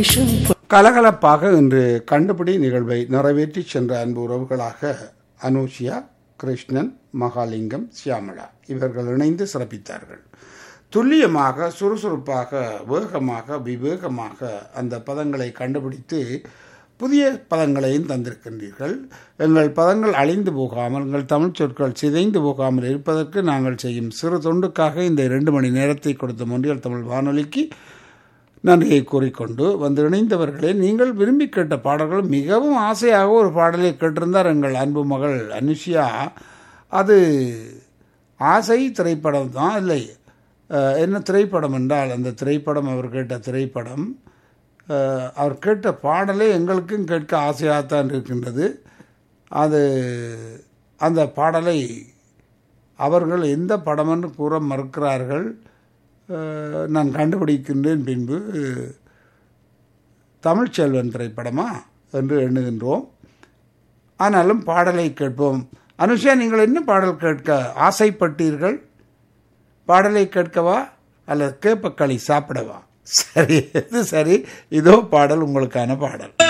வேஷம் கலகலப்பாக இன்று கண்டுபிடி நிகழ்வை நிறைவேற்றி சென்ற அன்பு உறவுகளாக அனூஷியா கிருஷ்ணன் மகாலிங்கம் சியாமளா இவர்கள் இணைந்து சிறப்பித்தார்கள் துல்லியமாக சுறுசுறுப்பாக வேகமாக விவேகமாக அந்த பதங்களை கண்டுபிடித்து புதிய பதங்களையும் தந்திருக்கின்றீர்கள் எங்கள் பதங்கள் அழிந்து போகாமல் எங்கள் தமிழ் சொற்கள் சிதைந்து போகாமல் இருப்பதற்கு நாங்கள் செய்யும் சிறு தொண்டுக்காக இந்த இரண்டு மணி நேரத்தை கொடுத்த மொன்றியல் தமிழ் வானொலிக்கு நன்றியை கூறிக்கொண்டு வந்து இணைந்தவர்களே நீங்கள் விரும்பி கேட்ட பாடல்கள் மிகவும் ஆசையாக ஒரு பாடலை கேட்டிருந்தார் எங்கள் அன்பு மகள் அனுஷியா அது ஆசை திரைப்படம் தான் இல்லை அஹ், என்ன திரைப்படம் என்றால் அந்த திரைப்படம் அவர் கேட்ட திரைப்படம் அஹ், அவர் கேட்ட பாடலே எங்களுக்கும் கேட்க ஆசையாகத்தான் இருக்கின்றது அது அந்த பாடலை அவர்கள் எந்த படம் என்று கூற மறுக்கிறார்கள் அஹ், நான் கண்டுபிடிக்கின்றேன் பின்பு தமிழ்ச்செல்வன் திரைப்படமா என்று எண்ணுகின்றோம் ஆனாலும் பாடலை கேட்போம் அனுஷா நீங்கள் என்ன பாடல் கேட்க ஆசைப்பட்டீர்கள் பாடலை கேட்கவா அல்லது கேப்பக்களி சாப்பிடவா சரி இது சரி இதோ பாடல் உங்களுக்கான பாடல்